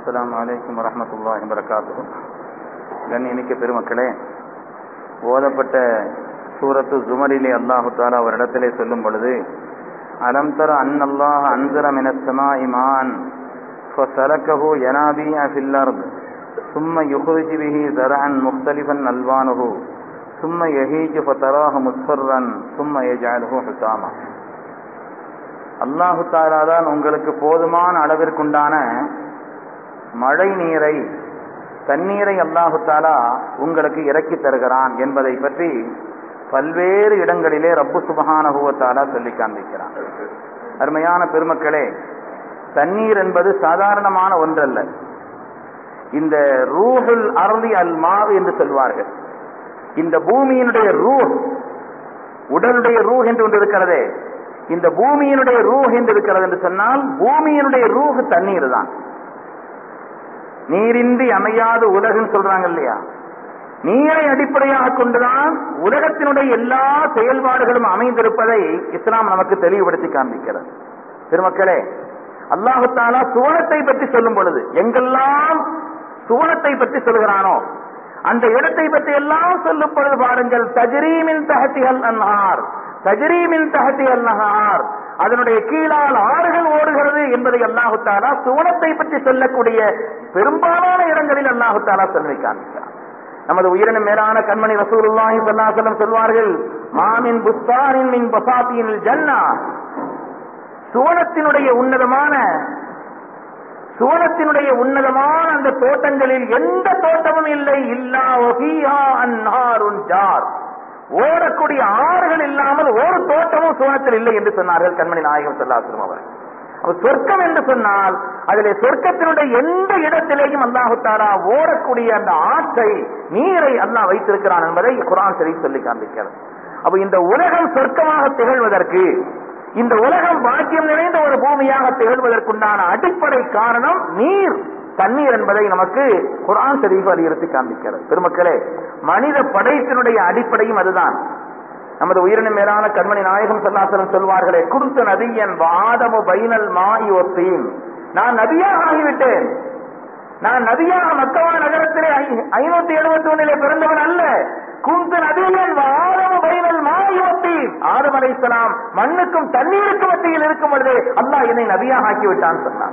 அஸ்ஸலாமு அலைக்கும் வரஹ்மத்துல்லாஹி வபரகாத்துஹு கண்ணியமிக்க பெருமக்களே ஓதப்பட்ட சூரத்து ஜுமரிலே அல்லாஹு தாலா ஒரு இடத்திலே சொல்லும் பொழுது அலம் தர அன்னல்லாஹ அன்சர மினஸ் ஸமாஇ மான் فسلكه ينابيع في الأرض ثم يخرج به زرعا مختلفا ألوانه ثم يهيج فتراه مصفرا ثم يجعله حطاما அல்லாஹு தாலா தான் உங்களுக்கு போதுமான அளவிற்குண்டான மழை நீரை தண்ணீரை அல்லாஹு தாலா உங்களுக்கு இறக்கி தருகிறான் என்பதை பற்றி பல்வேறு இடங்களிலே ரப்பு சுபகானகுவத்தாலா சொல்லி காண்பிக்கிறான் அருமையான பெருமக்களே தண்ணீர் என்பது சாதாரணமான ஒன்றல்ல இந்த ரூஹுல் அருளி அல் மாவு என்று சொல்வார்கள் இந்த பூமியினுடைய ரூஹ் உடலுடைய ரூஹ் என்று ஒன்று இருக்கிறதே இந்த பூமியினுடைய ரூஹ் என்று இருக்கிறது என்று சொன்னால் பூமியினுடைய ரூஹ் தண்ணீர் தான் நீரின்றி அமையாது உலகுன்னு சொல்றாங்க இல்லையா நீரை அடிப்படையாக கொண்டுதான் உலகத்தினுடைய எல்லா செயல்பாடுகளும் அமைந்திருப்பதை இஸ்லாம் நமக்கு தெளிவுபடுத்தி காண்பிக்கிறது பெருமக்களே அல்லாஹு தாலா சுவனத்தை பற்றி சொல்லும் பொழுது எங்கெல்லாம் சுவனத்தை பற்றி சொல்கிறானோ அந்த இடத்தை பற்றி எல்லாம் சொல்லும் பொழுது பாருங்கள் தஜரீமின் தகத்திகள் அன்ஹார் தஜரீமின் தகத்திகள் நகார் அதனுடைய கீழால் ஆறுகள் ஓடுகிறது என்பதை அல்லாஹு தாலா சுவனத்தை பற்றி சொல்லக்கூடிய பெரும்பாலான இடங்களில் அல்லாஹு தாலா சொல்லி காண்பிக்கிறார் நமது உயிரினும் மேலான கண்மணி ரசூலுல்லாஹி ஸல்லல்லாஹு சொல்வார்கள் மாமின் புஸ்தானின் மின் பசாத்தியின் ஜன்னா சுவனத்தினுடைய உன்னதமான சுவனத்தினுடைய உன்னதமான அந்த தோட்டங்களில் எந்த தோட்டமும் இல்லை இல்லா ஒஹியா அன்னாருன் ஜார் ஓடக்கூடிய ஆறுகள் இல்லாமல் ஒரு தோட்டமும் சுவனத்தில் இல்லை என்று சொன்னார்கள் கண்மணி நாயகம் சொல்லாசிரம் அவர் சொர்க்கம் என்று சொன்னால் அதிலே சொர்க்கத்தினுடைய எந்த இடத்திலேயும் அல்லாஹு தாரா ஓடக்கூடிய அந்த ஆற்றை நீரை அல்லாஹ் வைத்திருக்கிறான் என்பதை குரான் சரி சொல்லி காண்பிக்கிறது அப்ப இந்த உலகம் சொர்க்கமாக திகழ்வதற்கு இந்த உலகம் பாக்கியம் நிறைந்த ஒரு பூமியாக திகழ்வதற்குண்டான அடிப்படை காரணம் நீர் தண்ணீர் என்பதை நமக்கு குரான் ஷரீஃப் வலியுறுத்தி காண்பிக்கிறது பெருமக்களே மனித படைப்பினுடைய அடிப்படையும் அதுதான் நமது உயிரின மேலான கண்மணி நாயகம் சொல்லாசலம் சொல்வார்களே குருத்த நதியன் வாதமு பைனல் மாயி ஒத்தீன் நான் நதியாக ஆகிவிட்டேன் நான் நதியாக மக்கவா நகரத்திலே ஐநூத்தி எழுபத்தி ஒன்னிலே பிறந்தவன் அல்ல குந்து நதியன் வாதமு பைனல் மாயி ஒத்தீன் ஆதம் அலைசலாம் மண்ணுக்கும் தண்ணீருக்கும் மத்தியில் இருக்கும் பொழுது அல்லாஹ் என்னை நதியாக ஆக்கிவிட்டான் சொன்னான்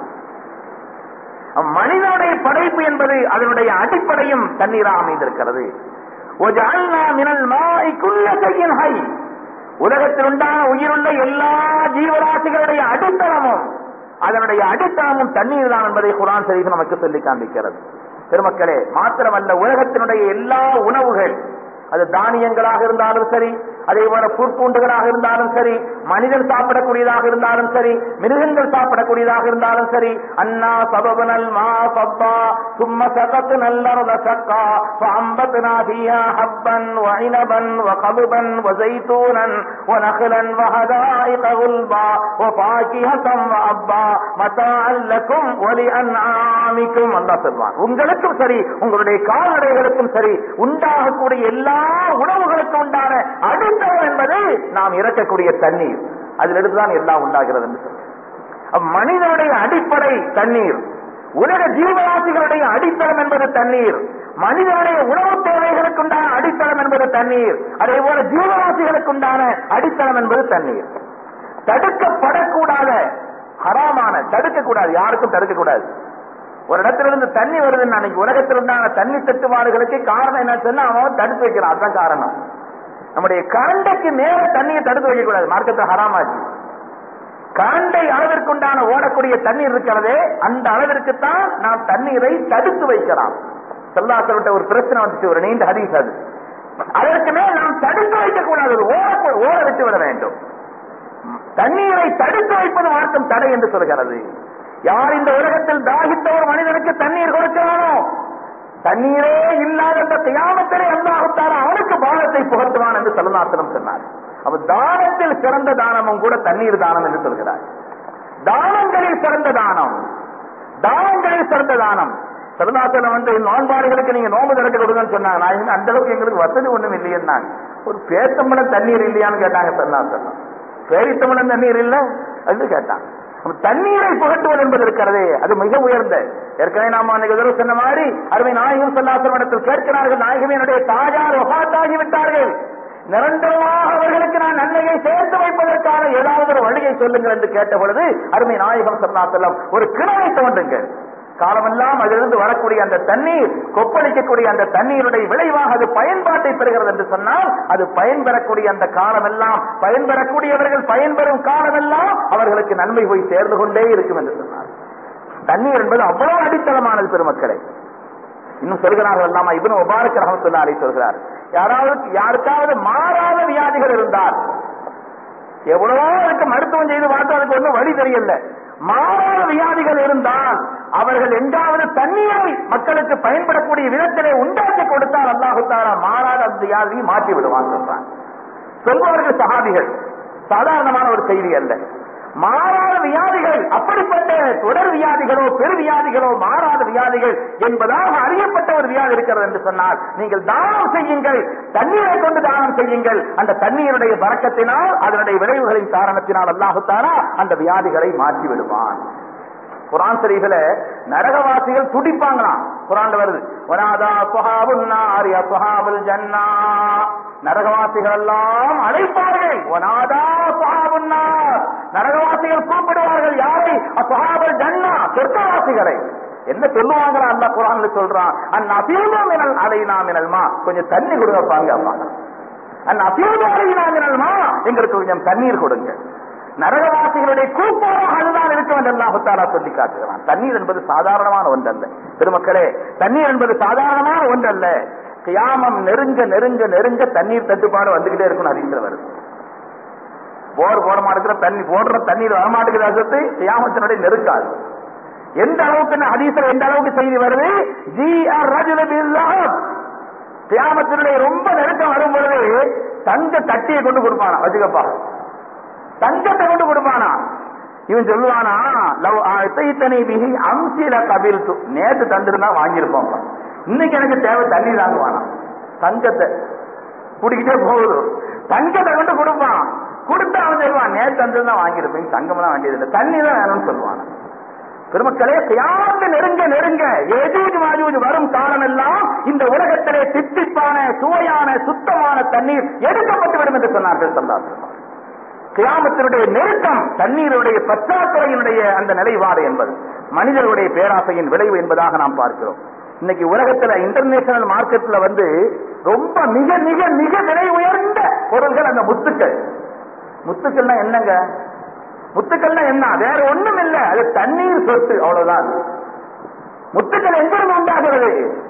மனிதனுடைய படைப்பு என்பது அதனுடைய அடிப்படையும் தண்ணீராக அமைந்திருக்கிறது உலகத்தில் உண்டான உயிருள்ள எல்லா ஜீவராசிகளுடைய அடித்தளமும் அதனுடைய அடித்தளமும் தண்ணீர் தான் என்பதை குரான் சரீஃப் நமக்கு சொல்லி காண்பிக்கிறது பெருமக்களே மாத்திரமல்ல உலகத்தினுடைய எல்லா உணவுகள் அது தானியங்களாக இருந்தாலும் சரி அதே போல புற்பூண்டுகளாக இருந்தாலும் சரி மனிதன் சாப்பிடக்கூடியதாக இருந்தாலும் சரி மிருகங்கள் சாப்பிடக்கூடியதாக இருந்தாலும் சரி அண்ணா சபபனல் மா சப்பா சும்ம சகத்து நல்ல சக்கா فأنبتنا فيها حبا وعنبا وقضبا وزيتونا ونخلا وحدائق غلبا وفاكهة وأبا متاعا لكم ولأنعامكم الله சொல்வான் உங்களுக்கும் சரி உங்களுடைய கால்நடைகளுக்கும் சரி உண்டாகக்கூடிய எல்லா உணவுகளுக்கும் உண்டான அடித்தளம் என்பது நாம் இறக்கக்கூடிய தண்ணீர் அதிலிருந்து தான் எல்லாம் உண்டாகிறது என்று சொல்றேன் மனிதனுடைய அடிப்படை தண்ணீர் உலக ஜீவராசிகளுடைய அடித்தளம் என்பது தண்ணீர் மனிதனுடைய உணவு தேவைகளுக்கு உண்டான அடித்தளம் என்பது தண்ணீர் அதே போல ஜீவராசிகளுக்கு உண்டான அடித்தளம் என்பது தண்ணீர் தடுக்கப்படக்கூடாத ஹராமான தடுக்கக்கூடாது யாருக்கும் தடுக்கக்கூடாது ஒரு இடத்துல இருந்து தண்ணி வருதுன்னு அன்னைக்கு உலகத்தில் உண்டான தண்ணி தட்டுப்பாடுகளுக்கு காரணம் என்ன சொன்னா அவன் தடுத்து வைக்கிறான் அதுதான் காரணம் நம்முடைய கரண்டைக்கு நேர தண்ணியை தடுத்து வைக்க கூடாது மார்க்கத்தை ஹராமாச்சு கரண்டை அளவிற்குண்டான ஓடக்கூடிய தண்ணீர் இருக்கிறதே அந்த அளவிற்கு தான் நாம் தண்ணீரை தடுத்து வைக்கலாம் செல்லாசல்கிட்ட ஒரு பிரச்சனை வந்துச்சு ஒரு நீண்ட ஹதீஸ் அது அதற்கு மேல் நாம் தடுத்து வைக்க கூடாது ஓட ஓட விட்டு விட வேண்டும் தண்ணீரை தடுத்து வைப்பது மார்க்கம் தடை என்று சொல்கிறது யார் இந்த உலகத்தில் தாகித்த ஒரு மனிதனுக்கு தண்ணீர் கொடுக்கிறானோ தண்ணீரே இல்லாத அந்த தியாமத்திலே அல்லாஹுத்தாரா அவனுக்கு பானத்தை புகட்டுவான் என்று சலநாசனம் சொன்னார் அப்ப தானத்தில் சிறந்த தானமும் கூட தண்ணீர் தானம் என்று சொல்கிறார் தானங்களில் சிறந்த தானம் தானங்களில் சிறந்த தானம் சரதாசனம் வந்து நோன்பாடுகளுக்கு நீங்க நோம்பு திறக்க கொடுங்கன்னு சொன்னாங்க நான் அந்த அளவுக்கு எங்களுக்கு வசதி ஒண்ணும் இல்லையேன்னாங்க ஒரு பேத்தம்பளம் தண்ணீர் இல்லையான்னு கேட்டாங்க சரதாசனம் பேரித்தம்பளம் தண்ணீர் இல்ல அது கேட்டான் தண்ணீரை புகட்டுவது என்பது இருக்கிறது அது மிக உயர்ந்த ஏற்கனவே நாம் அன்னைக்கு தடவை சொன்ன மாதிரி அருமை நாயகம் சொல்லாசமடத்தில் கேட்கிறார்கள் நாயகமே என்னுடைய தாயார் ஒபாத்தாகி விட்டார்கள் நிரந்தரமாக அவர்களுக்கு நான் நன்மையை சேர்த்து வைப்பதற்கான ஏதாவது ஒரு வழியை சொல்லுங்கள் என்று கேட்ட பொழுது அருமை நாயகம் சொல்லாசல்லம் ஒரு கிணறை தோன்றுங்கள் காலமெல்லாம் அதிலிருந்து வரக்கூடிய அந்த தண்ணீர் கொப்பளிக்கக்கூடிய அந்த தண்ணீருடைய விளைவாக அது பயன்பாட்டை பெறுகிறது என்று சொன்னால் அது பயன்பெறக்கூடிய அந்த காலமெல்லாம் பயன்பெறக்கூடியவர்கள் பயன்பெறும் காலமெல்லாம் அவர்களுக்கு நன்மை போய் சேர்ந்து கொண்டே இருக்கும் என்று சொன்னார் தண்ணீர் என்பது அவ்வளவு அடித்தளமானது பெருமக்களை இன்னும் சொல்கிறார்கள் அல்லாமா இவனு உபாரக் ரஹமத்துல்லாரி சொல்கிறார் யாராவது யாருக்காவது மாறாத வியாதிகள் இருந்தால் எவ்வளவோ அதுக்கு மருத்துவம் செய்து பார்த்தா அதுக்கு ஒன்றும் வழி தெரியல மாறாத வியாதிகள் இருந்தால் அவர்கள் எங்காவது தண்ணீரை மக்களுக்கு பயன்படக்கூடிய விதத்திலே உண்டாக்கி கொடுத்தால் அல்லாஹு தாரா மாறாத அந்த வியாதியை மாற்றி விடுவான் சொல்றான் சொல்பவர்கள் சகாபிகள் சாதாரணமான ஒரு செய்தி அல்ல மாறாத வியாதிகள் அப்படிப்பட்ட தொடர் வியாதிகளோ பெரு வியாதிகளோ மாறாத வியாதிகள் என்பதாக அறியப்பட்ட ஒரு வியாதி இருக்கிறது என்று சொன்னால் நீங்கள் தானம் செய்யுங்கள் தண்ணீரை கொண்டு தானம் செய்யுங்கள் அந்த தண்ணீருடைய பறக்கத்தினால் அதனுடைய விளைவுகளின் காரணத்தினால் அல்லாஹுத்தாரா அந்த வியாதிகளை மாற்றி விடுவான் குரான் சரிகளை நரகவாசிகள் துடிப்பாங்களாம் குரான்ல வருது வனாதா சுஹாபுன் நார் யா சுஹாபுல் ஜன்னா நரகவாசிகள் எல்லாம் அழைப்பார்கள் வனாதா சுஹாபுன் நார் நரகவாசிகள் கூப்பிடுவார்கள் யாரை அசுஹாபுல் ஜன்னா சொர்க்கவாசிகளை என்ன சொல்லுவாங்களா அந்த குரான்ல சொல்றான் அந் அசீதோ மினல் அலைனா மினல்மா கொஞ்சம் தண்ணி கொடுங்கப்பாங்க அம்மா அந் அசீதோ அலைனா மினல்மா எங்களுக்கு கொஞ்சம் தண்ணீர் கொடுங்க நரகவாசிகளுடைய கூப்பாக அதுதான் இருக்கும் என்று அல்லாஹுத்தாரா சொல்லி காட்டுகிறான் தண்ணீர் என்பது சாதாரணமான ஒன்றல்ல பெருமக்களே தண்ணீர் என்பது சாதாரணமான ஒன்றல்ல கியாமம் நெருங்க நெருங்க நெருங்க தண்ணீர் தட்டுப்பாடு வந்துகிட்டே இருக்கும் அதிகத்தில் வருது போர் போட மாட்டேங்கிற தண்ணி போடுற தண்ணீர் வரமாட்டேங்கிற அசத்து கியாமத்தினுடைய நெருக்காது எந்த அளவுக்கு ஹதீசர் எந்த அளவுக்கு செய்தி வருது ஜி ஆர் கியாமத்தினுடைய ரொம்ப நெருக்கம் வரும் பொழுது தங்க தட்டியை கொண்டு கொடுப்பானா வச்சுக்கப்பா தங்கத்தை கொண்டு கொடுப்பானா இவன் சொல்லுவானா லவ் இத்தனை பிகி அம்சில கபில் நேற்று தந்திருந்தா வாங்கியிருப்போம் இன்னைக்கு எனக்கு தேவை தண்ணி தாங்குவானா தங்கத்தை குடிக்கிட்டே போகுது தங்கத்தை கொண்டு கொடுப்பான் கொடுத்தா அவன் சொல்லுவான் நேற்று தந்திருந்தா வாங்கியிருப்பேன் தங்கம் தான் வேண்டியது தண்ணி தான் வேணும்னு சொல்லுவான் பெருமக்களே யாருக்கு நெருங்க நெருங்க எஜூஜ் மாஜூஜ் வரும் காலம் எல்லாம் இந்த உலகத்திலே தித்திப்பான சுவையான சுத்தமான தண்ணீர் எடுக்கப்பட்டு விடும் என்று சொன்னார்கள் சொல்லார்கள் கியாமத்தினுடைய நெருக்கம் தண்ணீருடைய பற்றாக்குறையினுடைய அந்த நிலைப்பாடு என்பது மனிதர்களுடைய பேராசையின் விளைவு என்பதாக நாம் பார்க்கிறோம் இன்னைக்கு உலகத்துல இன்டர்நேஷனல் மார்க்கெட்ல வந்து ரொம்ப மிக மிக மிக விலை உயர்ந்த பொருள்கள் அந்த முத்துக்கள் முத்துக்கள்னா என்னங்க முத்துக்கள்னா என்ன வேற ஒண்ணும் இல்ல அது தண்ணீர் சொத்து அவ்வளவுதான் முத்துக்கள் எங்கிருந்து உண்டாகிறது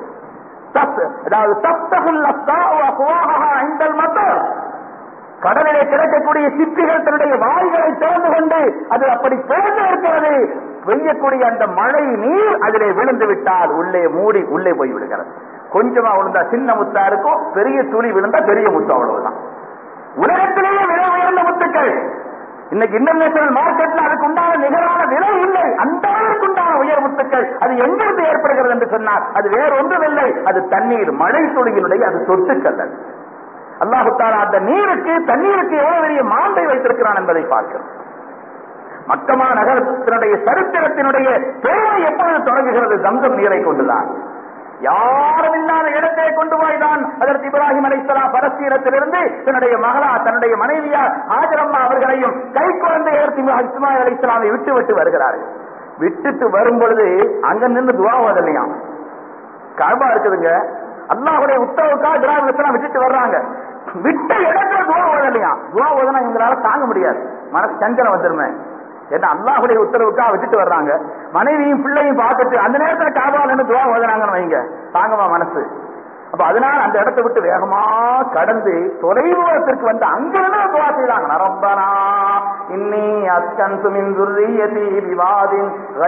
அதாவது தப்தகுல் ஐந்தல் மத்தர் கடலிலே கிடைக்கக்கூடிய சிப்பிகள் தன்னுடைய வாய்களை திறந்து கொண்டு அது அப்படி திறந்து இருக்கிறது பெய்யக்கூடிய அந்த மழை நீர் அதிலே விழுந்து விட்டால் உள்ளே மூடி உள்ளே போய் விடுகிறது கொஞ்சமா விழுந்தா சின்ன முத்தா இருக்கும் பெரிய துளி விழுந்தா பெரிய முத்து அவ்வளவுதான் உலகத்திலேயே விலை உயர்ந்த முத்துக்கள் இன்னைக்கு இன்டர்நேஷனல் மார்க்கெட்ல அதுக்கு உண்டான நிகரான விலை இல்லை அந்த அளவுக்கு உண்டான உயர் முத்துக்கள் அது எங்கிருந்து ஏற்படுகிறது என்று சொன்னார் அது வேற ஒன்றுமில்லை அது தண்ணீர் மழை துளியினுடைய அது சொத்துக்கள் அது அல்லாஹு தாலா அந்த நீருக்கு தண்ணீருக்கு எவ்வளவு பெரிய மாண்பை வைத்திருக்கிறான் என்பதை பார்க்கிறோம் மக்கமா நகரத்தினுடைய சரித்திரத்தினுடைய தேவை எப்பொழுது தொடங்குகிறது தங்கம் நீரை கொண்டுதான் யாரும் இல்லாத இடத்தை கொண்டு போய் தான் அதற்கு இப்ராஹிம் அலைசலாம் பலஸ்தீனத்திலிருந்து தன்னுடைய மகளா தன்னுடைய மனைவியார் ஆஜரம்மா அவர்களையும் கை குழந்தை இஸ்மாயில் அலைசலாமை விட்டு விட்டு வருகிறார்கள் விட்டுட்டு வரும் பொழுது அங்க நின்று துவா ஓதலையாம் கழபா இருக்குதுங்க அல்லாஹுடைய உத்தரவுக்காக திராவிடத்தெல்லாம் விட்டுட்டு வர்றாங்க விட்ட இடத்துல துவா ஓதலையா துவா ஓதனா எங்களால தாங்க முடியாது மனசு சஞ்சலம் வந்துருமே ஏன்னா அல்லாஹுடைய உத்தரவுக்காக விட்டுட்டு வர்றாங்க மனைவியும் பிள்ளையும் பார்த்துட்டு அந்த நேரத்துல காபால் துவா ஓதுறாங்கன்னு வைங்க தாங்கம்மா மனசு அப்ப அதனால அந்த இடத்தை விட்டு வேகமா கடந்து தொலைதூரத்திற்கு வந்து அங்கிருந்து துவா செய்யறாங்க நரம்பனா இன்னி அஸ்கன் சுமின் துர்ரியதி விவாதின்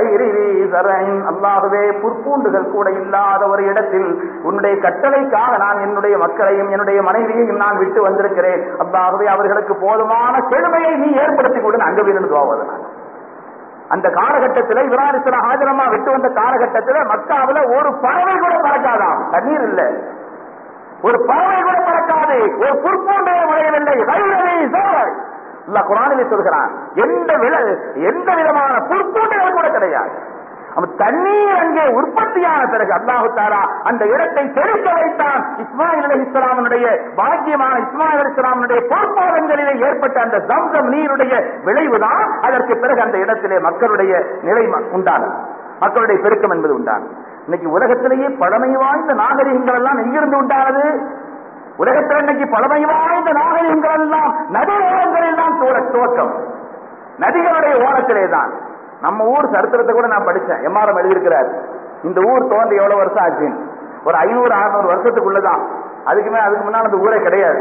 அல்லாகவே புற்பூண்டுகள் கூட இல்லாத ஒரு இடத்தில் உன்னுடைய கட்டளைக்காக நான் என்னுடைய மக்களையும் என்னுடைய மனைவியையும் நான் விட்டு வந்திருக்கிறேன் அல்லாகவே அவர்களுக்கு போதுமான செழுமையை நீ ஏற்படுத்தி கொடு அங்க வீரன் துவாவதனாங்க அந்த காலகட்டத்தில் இவராரிசன ஆஜரமா விட்டு வந்த காலகட்டத்தில் மக்காவில் ஒரு பறவை கூட பறக்காதாம் தண்ணீர் இல்ல ஒரு பறவை கூட பறக்காது ஒரு புற்பூண்டே முறையவில்லை அல்லாஹ் குரானிலே சொல்கிறான் எந்த வில எந்த விதமான புற்பூண்டுகள் கூட கிடையாது அப்ப தண்ணீர் அங்கே உற்பத்தியான பிறகு அல்லாஹு தாலா அந்த இடத்தை செழிக்க வைத்தான் இஸ்மாயில் அலி இஸ்லாமனுடைய பாக்கியமான இஸ்மாயில் அலி இஸ்லாமனுடைய பொற்பாதங்களிலே ஏற்பட்ட அந்த ஜம்சம் நீருடைய விளைவுதான் அதற்கு பிறகு அந்த இடத்திலே மக்களுடைய நிலை ம- உண்டானது மக்களுடைய பெருக்கம் என்பது உண்டானது இன்னைக்கு உலகத்திலேயே பழமை வாய்ந்த நாகரிகங்கள் எல்லாம் எங்கிருந்து உண்டானது உலகத்தில் இன்னைக்கு பழமை வாய்ந்த நாகரிகங்கள் எல்லாம் நதி ஓரங்களில் தான் துவ- துவக்கம் நதிகளுடைய ஓரத்திலே தான் நம்ம ஊர் சரித்திரத்தை கூட நான் படிச்சேன் எம்ஆர்எம் எழுதியிருக்கிறார் இந்த ஊர் தோன்றி எவ்வளவு வருஷம் ஆச்சுன்னு ஒரு ஐநூறு அறுநூறு வருஷத்துக்குள்ளதான் அதுக்கு மேல அதுக்கு முன்னால் அந்த ஊரே கிடையாது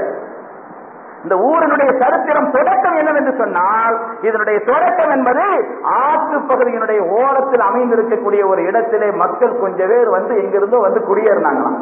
இந்த ஊரினுடைய சரித்திரம் தொடக்கம் என்னவென்று சொன்னால் இதனுடைய தொடக்கம் என்பது ஆற்று பகுதியினுடைய ஓரத்தில் அமைந்திருக்கக்கூடிய ஒரு இடத்திலே மக்கள் கொஞ்ச பேர் வந்து எங்கிருந்தோ வந்து குடியேறினாங்களாம்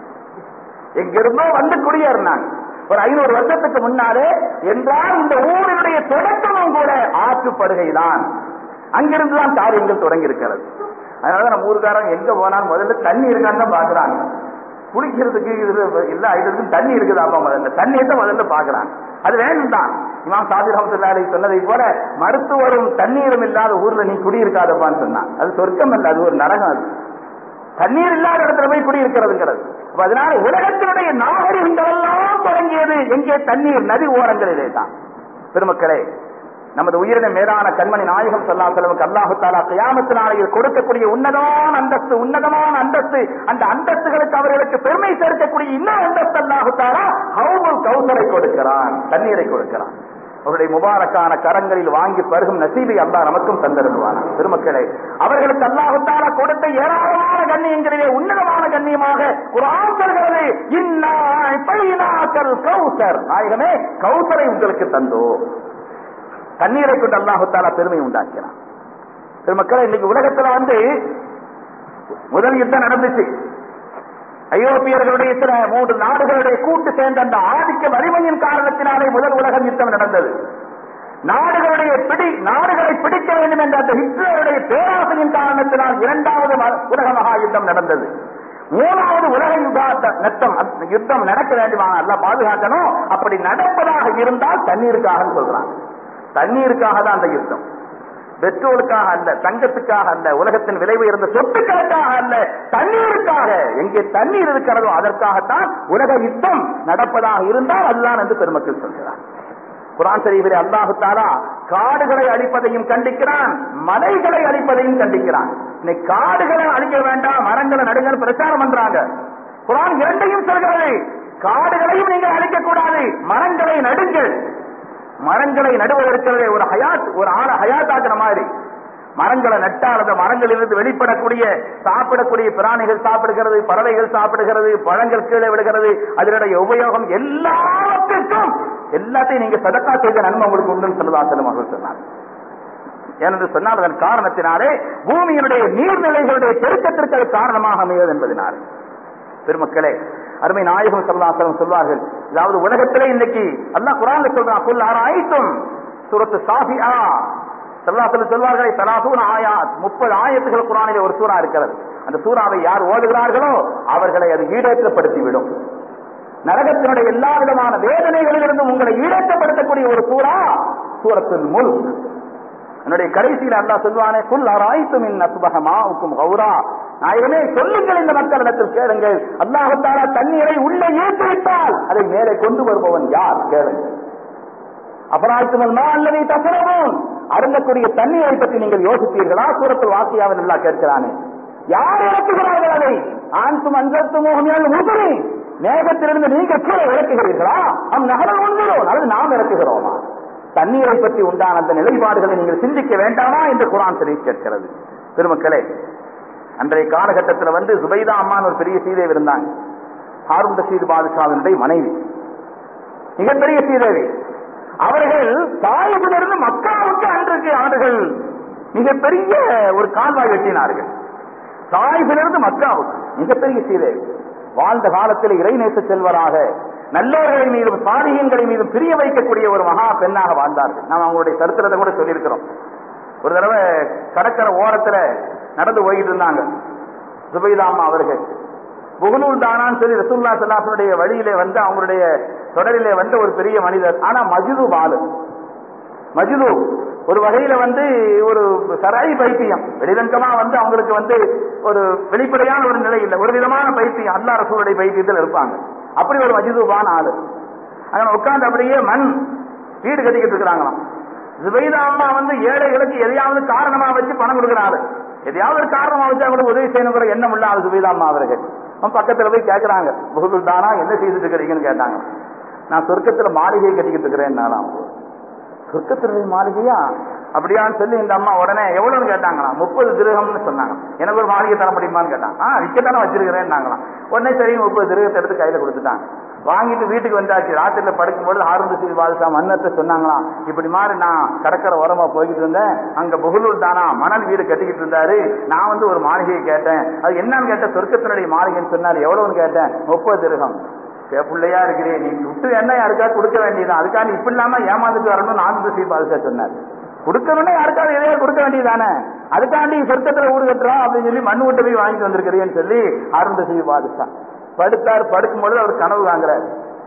எங்கிருந்தோ வந்து குடியேறினாங்க ஒரு ஐநூறு வருஷத்துக்கு முன்னாலே என்றால் இந்த ஊரினுடைய தொடக்கமும் கூட ஆற்றுப்படுகை தான் அங்கிருந்து தான் காரியங்கள் தொடங்கி இருக்கிறது அதனால நம்ம ஊருக்காரங்க எங்க போனாலும் முதல்ல தண்ணி இருக்கான்னு தான் பாக்குறாங்க குளிக்கிறதுக்கு இது இல்ல இதுக்கு தண்ணி இருக்குதாப்பா முதல்ல தண்ணியை தான் முதல்ல பாக்குறாங்க அது வேணும் தான் இமாம் சாதி ரஹமத்துல்லாஹி சொன்னதை போல மருத்துவரும் தண்ணீரும் இல்லாத ஊர்ல நீ குடியிருக்காதப்பான்னு சொன்னான் அது சொர்க்கம் அல்ல அது ஒரு நரகம் அது தண்ணீர் இல்லாத இடத்துல போய் குடியிருக்கிறதுங்கிறது அப்ப அதனால உலகத்தினுடைய நாகரிகங்கள் எல்லாம் தொடங்கியது எங்கே தண்ணீர் நதி ஓரங்களிலே தான் பெருமக்களே நமது உயிரின மேலான கண்மணி நாயகம் சொல்லா செலவுக்கு அல்லாஹு தாலா கியாமத்து நாளையில் கொடுக்கக்கூடிய உன்னதமான அந்தஸ்து உன்னதமான அந்தஸ்து அந்த அந்தஸ்துகளுக்கு அவர்களுக்கு பெருமை சேர்க்கக்கூடிய இன்னொரு அந்தஸ்து அல்லாஹு தாலா ஹவுமுல் கௌசரை கொடுக்கிறான் தண்ணீரை கொடுக்கிறான் அவருடைய முபாரக்கான கரங்களில் வாங்கி பருகும் நசீபை அல்லாஹ் நமக்கும் தந்திருவான் பெருமக்களே அவர்களுக்கு அல்லாஹுத்தால கொடுத்த ஏராளமான கண்ணியங்களிலே உன்னதமான கண்ணியமாக குரான் சொல்கிறது இன்னா பைனாக்கல் கௌசர் நாயகமே கௌசரை உங்களுக்கு தந்தோ தண்ணீரை கொண்டு அல்லாஹுத்தாலா பெருமை உண்டாக்கிறான் பெருமக்களே இன்னைக்கு உலகத்துல வந்து முதல் யுத்தம் நடந்துச்சு ஐரோப்பியர்களுடைய சில மூன்று நாடுகளுடைய கூட்டு சேர்ந்த அந்த ஆதிக்க வலிமையின் காரணத்தினாலே முதல் உலக யுத்தம் நடந்தது நாடுகளுடைய பிடி நாடுகளை பிடிக்க வேண்டும் என்ற அந்த ஹிட்லருடைய பேராசையின் காரணத்தினால் இரண்டாவது ம- உலக மகா யுத்தம் நடந்தது மூணாவது உலக யுத்த நத்தம் அந்த யுத்தம் நடக்க வேண்டுமான அல்ல பாதுகாக்கணும் அப்படி நடப்பதாக இருந்தால் தண்ணீருக்காக சொல்றான் தண்ணீருக்காக தான் அந்த யுத்தம் பெட்ரோலுக்காக அல்ல தங்கத்துக்காக அல்ல உலகத்தின் விலை உயர்ந்த சொத்துக்களுக்காக அல்ல தண்ணீருக்காக எங்கே தண்ணீர் இருக்கிறதோ அதற்காகத்தான் உலக யுத்தம் நடப்பதாக இருந்தால் அதுதான் என்று பெருமக்கள் சொல்கிறார் குரான் ஷரீஃபிலே அல்லாஹு தாலா காடுகளை அழிப்பதையும் கண்டிக்கிறான் மலைகளை அழிப்பதையும் கண்டிக்கிறான் இன்னைக்கு காடுகளை அழிக்க வேண்டாம் மரங்களை நடுங்கள் பிரச்சாரம் பண்றாங்க குரான் இரண்டையும் சொல்கிறது காடுகளையும் நீங்கள் அழிக்க கூடாது மரங்களை நடுங்கள் மரங்களை நடுவதற்கிறதே ஒரு ஹயாத் ஒரு ஆளை ஹயாத்தாக்குற மாதிரி மரங்களை நட்டால் அந்த மரங்களிலிருந்து வெளிப்படக்கூடிய சாப்பிடக்கூடிய பிராணிகள் சாப்பிடுகிறது பறவைகள் சாப்பிடுகிறது பழங்கள் கீழே விடுகிறது அதனுடைய உபயோகம் எல்லாத்துக்கும் எல்லாத்தையும் நீங்க சதக்கா செய்த நன்மை உங்களுக்கு உண்டு சொல்லதாசனம் அவர்கள் சொன்னார் ஏனென்று சொன்னால் அதன் காரணத்தினாலே பூமியினுடைய நீர்நிலைகளுடைய பெருக்கத்திற்கு அது காரணமாக அமைகிறது என்பதனால் பெருமக்களே அருமை நாயகம் சல்லாசலம் சொல்வார்கள் அதாவது உலகத்திலே இன்னைக்கு அல்லாஹ் குரான்ல சொல்றான் புல் ஆராய்த்தும் சூரத்து சாஃபியா சல்லாசலம் சொல்வார்கள் தலாசூன் ஆயாத் முப்பது ஆயத்துகள் குரானிலே ஒரு சூறா இருக்கிறது அந்த சூறாவை யார் ஓதுகிறார்களோ அவர்களை அது ஈடேற்றப்படுத்தி விடும் நரகத்தினுடைய எல்லா விதமான வேதனைகளிலிருந்தும் உங்களை ஈடேற்றப்படுத்தக்கூடிய ஒரு சூறா சூரத்தின் முல் என்னுடைய கடைசியில் அல்லாஹ் சொல்வானே குல் அராய்த்தும் இன் அசுபகமா உக்கும் கௌரா நாயகமே சொல்லுங்கள் இந்த மக்களிடத்தில் கேளுங்கள் அல்லாஹத்தாலா தண்ணீரை உள்ளே ஏற்றிவிட்டால் அதை மேலே கொண்டு வருபவன் யார் கேளுங்கள் அபராய்த்துமல் மா அல்லதை தசரவும் அருந்தக்கூடிய தண்ணீரை பற்றி நீங்கள் யோசித்தீர்களா சூரத்தில் வாசியாவில் அல்லா கேட்கிறானே யார் இறக்குகிறார்கள் அதை ஆண்தும் அஞ்சத்து மோகமியால் உபரி மேகத்திலிருந்து நீங்கள் கீழே இறக்குகிறீர்களா அம் நகரம் ஒன்றுகிறோம் அல்லது நாம் இறக்குகிறோமா தண்ணீரை பற்றி உண்டான அந்த நிலைப்பாடுகளை நீங்கள் சிந்திக்க வேண்டாமா என்று குரான் சொல்லி கேட்கிறது பெருமக்களே அன்றைய காலகட்டத்தில் வந்து சுபைதா அம்மான் ஒரு பெரிய சீதேவி இருந்தாங்க ஹாரூன் ரஷீத் பாதுஷாவினுடைய மனைவி மிகப்பெரிய சீதேவி அவர்கள் தாயத்திலிருந்து மக்காவுக்கு அன்றைக்கு அவர்கள் மிகப்பெரிய ஒரு கால்வாய் வெட்டினார்கள் தாய்பிலிருந்து மக்காவுக்கு மிகப்பெரிய சீதேவி வாழ்ந்த காலத்தில் இறைநேச செல்வராக நல்லவர்களின் மீதும் சாதியங்களின் மீதும் பிரிய வைக்கக்கூடிய ஒரு மகா பெண்ணாக வாழ்ந்தார்கள் நாம் அவங்களுடைய சரித்திரத்தை கூட சொல்லியிருக்கிறோம் ஒரு தடவை கடற்கரை ஓரத்துல நடந்து போயிட்டு இருந்தாங்க சுபைதாமா அவர்கள் புகனூர் தானான்னு சொல்லி ரசூல்லா சல்லாசனுடைய வழியிலே வந்து அவங்களுடைய தொடரிலே வந்த ஒரு பெரிய மனிதர் ஆனா மஜிது பாலு மஜ்லு ஒரு வகையில வந்து ஒரு சராய் பைத்தியம் வெளிரங்கமா வந்து அவங்களுக்கு வந்து ஒரு வெளிப்படையான ஒரு நிலை இல்லை ஒரு விதமான பைத்தியம் அல்லா ரசூலுடைய பைத்தியத்தில் இருப்பாங்க அப்படி ஒரு மஜ்லூபான ஆளு அங்க உட்கார்ந்து அப்படியே மண் வீடு கட்டிக்கிட்டு இருக்கிறாங்களாம் ஜுபைதா அம்மா வந்து ஏழைகளுக்கு எதையாவது காரணமா வச்சு பணம் கொடுக்குறாரு எதையாவது ஒரு காரணமா வச்சு அவங்களுக்கு உதவி செய்யணுங்கிற எண்ணம் இல்ல அது ஜுபைதா அம்மா அவர்கள் அவன் பக்கத்துல போய் கேட்கறாங்க புகுதுல் தானா என்ன செய்துட்டு இருக்கிறீங்கன்னு கேட்டாங்க நான் சொர்க்கத்துல மாளிகை கட்டிக்கிட்டு இருக்கிறேன் நானும் சொர்க்கத்தினுடைய மாளிகையா அப்படியான்னு சொல்லி இந்த அம்மா உடனே எவ்வளவுன்னு கேட்டாங்களா முப்பது திருகம்னு சொன்னாங்க எனக்கு ஒரு மாளிகை தர முடியுமான்னு கேட்டாங்க ஆ விற்கத்தானே வச்சிருக்கிறேன்னாங்களாம் உடனே சரி முப்பது திருகத்தை எடுத்து கையில கொடுத்துட்டாங்க வாங்கிட்டு வீட்டுக்கு வந்தாச்சு ராத்திரில படுக்கும்போது ஆரம்ப ஸ்ரீ பாதுஷா மன்னத்தை சொன்னாங்களாம் இப்படி மாதிரி நான் கடற்கரை ஓரமா போய்கிட்டு இருந்தேன் அங்க புகலூர் தானா மணல் வீடு கட்டிக்கிட்டு இருந்தாரு நான் வந்து ஒரு மாளிகையை கேட்டேன் அது என்னன்னு கேட்டேன் சொர்க்கத்தினுடைய மாளிகைன்னு சொன்னாரு எவ்வளவுன்னு கேட்டேன் முப்பது திருகம் பிள்ளையா இருக்கிறே நீ விட்டு என்ன யாருக்கா கொடுக்க வேண்டியதான் அதுக்காக இப்ப இல்லாம ஏமாந்துட்டு வரணும்னு ஆனந்த ஸ்ரீ பாதுஷா சொன்னார் கொடுக்கணும்னே யாருக்காவது எதையாவது கொடுக்க வேண்டியதானே அதுக்காண்டி சொர்க்கத்துல ஊடு கட்டுறோம் அப்படின்னு சொல்லி மண்ணு விட்டு போய் வாங்கிட்டு வந்திருக்கிறேன்னு சொல்லி ஆனந்த ஸ்ரீ பாதுஷா படுத்தார் படுக்கும் பொழுது அவர் கனவு வாங்குறாரு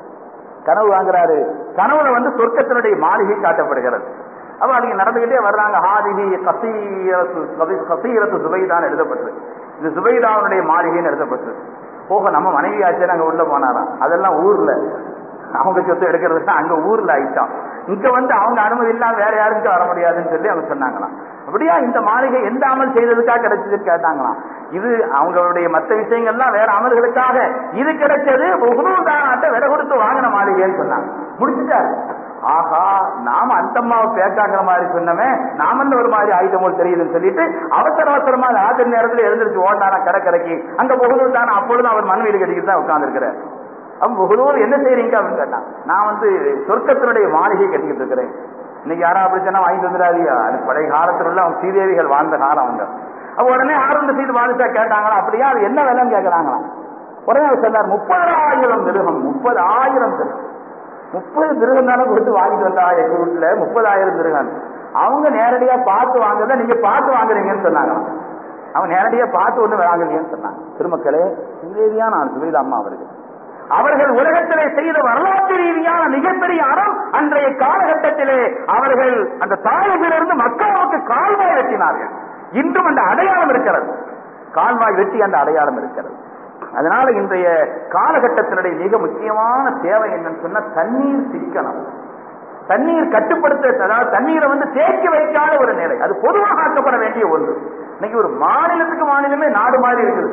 கனவு வாங்குறாரு கனவுல வந்து சொர்க்கத்தினுடைய மாளிகை காட்டப்படுகிறது அப்ப அதுக்கு நடந்துகிட்டே வர்றாங்க ஹாதிகி கசீரத்து கசீரத்து சுபைதான் எழுதப்பட்டது இது சுபைதாவுடைய மாளிகைன்னு எழுதப்பட்டது போக நம்ம மனைவி ஆச்சு அங்க உள்ள போனாராம் அதெல்லாம் ஊர்ல அவங்க சொத்து எடுக்கிறதுக்கு அங்க ஊர்ல ஆயிட்டான் இங்க வந்து அவங்க அனுமதி இல்லாம வேற யாருக்கு வர முடியாதுன்னு சொல்லி அவங்க சொன்னாங்களாம் அப்படியா இந்த மாளிகை எந்த அமல் செய்ததுக்காக கிடைச்சதுன்னு கேட்டாங்களாம் இது அவங்களுடைய மற்ற விஷயங்கள்லாம் வேற அமல்களுக்காக இது கிடைச்சது தானாட்ட விலை கொடுத்து வாங்கின மாளிகைன்னு சொன்னாங்க முடிச்சுட்டாரு ஆஹா நாம அந்த அம்மாவை பேக்காங்கிற மாதிரி சொன்னமே நாம ஒரு மாதிரி ஆயுதம் போல் தெரியுதுன்னு சொல்லிட்டு அவசர அவசரமா ராத்திரி நேரத்தில் எழுந்திருச்சு ஓட்டானா கடை கடைக்கு அங்க புகழூர் தானே அப்பொழுது அவர் மண் வீடு கட்டிக்கிட்டு தான் உட்கார்ந்துருக்கிறார் அவன் புகழூர் என்ன செய்றீங்க அப்படின்னு கேட்டான் நான் வந்து சொர்க்கத்தினுடைய மாளிகை கட்டிக்கிட்டு இருக்கிறேன் இன்னைக்கு யாரா அப்படி சொன்னா வாங்கிட்டு வந்துடாதியா அது பழைய காலத்துல உள்ள அவன் சீதேவிகள் வாழ்ந்த காலம் வந்து அப்ப உடனே ஆரம்ப செய்து பாதிச்சா கேட்டாங்களா அப்படியா அது என்ன விலைன்னு கேட்கறாங்களாம் உடனே அவர் சொன்னார் முப்பதாயிரம் திருகம் முப்பதாயிரம் திருகம் முப்பது திருகம் தானே கொடுத்து வாங்கிட்டு வந்தா எங்க வீட்டுல முப்பதாயிரம் திருகம் அவங்க நேரடியா பார்த்து வாங்குறத நீங்க பார்த்து வாங்குறீங்கன்னு சொன்னாங்க அவங்க நேரடியா பார்த்து ஒண்ணு வாங்குறீங்கன்னு சொன்னாங்க திருமக்களே சுவேதியா நான் சுவேதா அம்மா அவர்கள் அவர்கள் உலகத்திலே செய்த வரலாற்று ரீதியான மிகப்பெரிய அறம் அன்றைய காலகட்டத்திலே அவர்கள் அந்த தாயகிலிருந்து மக்களுக்கு கால்வாய் வெட்டினார்கள் இன்றும் அந்த அடையாளம் இருக்கிறது கால்வாய் வெட்டி அந்த அடையாளம் இருக்கிறது அதனால இன்றைய காலகட்டத்தினுடைய மிக முக்கியமான தேவை என்னன்னு சொன்னா தண்ணீர் சிக்கனம் தண்ணீர் கட்டுப்படுத்த அதாவது தண்ணீரை வந்து தேக்கி வைக்காத ஒரு நிலை அது பொதுவாக ஆக்கப்பட வேண்டிய ஒன்று இன்னைக்கு ஒரு மாநிலத்துக்கு மாநிலமே நாடு மாதிரி இருக்குது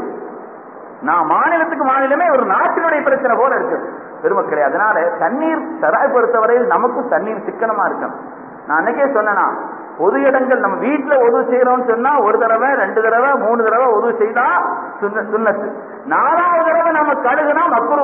நான் மாநிலத்துக்கு மாநிலமே ஒரு நாட்டினுடைய பிரச்சனை போல இருக்கு பெருமக்களே அதனால தண்ணீர் தராய் பொறுத்தவரையில் நமக்கும் தண்ணீர் சிக்கனமா இருக்கணும் நான் அன்னைக்கே சொன்னேனா பொது இடங்கள் நம்ம வீட்டுல உதவு செய்யறோம்னு சொன்னா ஒரு தடவை ரெண்டு தடவை மூணு தடவை உதவு செய்தா சுண்ணத்து நாலாவது தடவை நம்ம கழுகுனா மக்குரு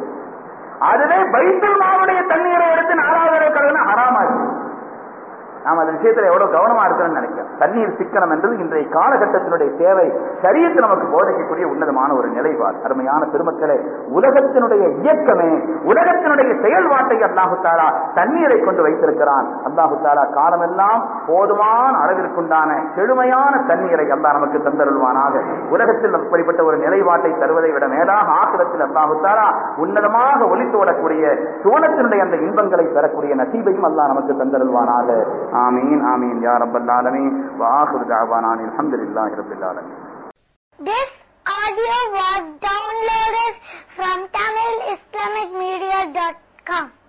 அதுவே பைத்தல் மாவுடைய தண்ணீரை எடுத்து நாலாவது தடவை கழுகுனா ஹராமா இருக்கு நாம் அந்த விஷயத்துல எவ்வளவு கவனமா இருக்கணும்னு நினைக்கிறேன் தண்ணீர் சிக்கனம் என்பது இன்றைய காலகட்டத்தினுடைய தேவை சரியத்து நமக்கு போதிக்கக்கூடிய உன்னதமான ஒரு நிலைப்பாடு அருமையான பெருமக்களே உலகத்தினுடைய இயக்கமே உலகத்தினுடைய செயல்பாட்டை அல்லாஹு தாலா தண்ணீரை கொண்டு வைத்திருக்கிறான் அல்லாஹு தாலா காலமெல்லாம் போதுமான அளவிற்குண்டான செழுமையான தண்ணீரை அல்லாஹ் நமக்கு தந்தருள்வானாக உலகத்தில் அப்படிப்பட்ட ஒரு நிலைப்பாட்டை தருவதை விட மேலாக ஆசிரத்தில் அல்லாஹு தாலா உன்னதமாக ஒலித்தோடக்கூடிய சோழத்தினுடைய அந்த இன்பங்களை பெறக்கூடிய நசீபையும் அல்லாஹ் நமக்கு தந்தருள்வானாக آمين آمين يا رب العالمين وآخر دعوانا الحمد لله رب العالمين This audio was downloaded from TamilIslamicMedia.com.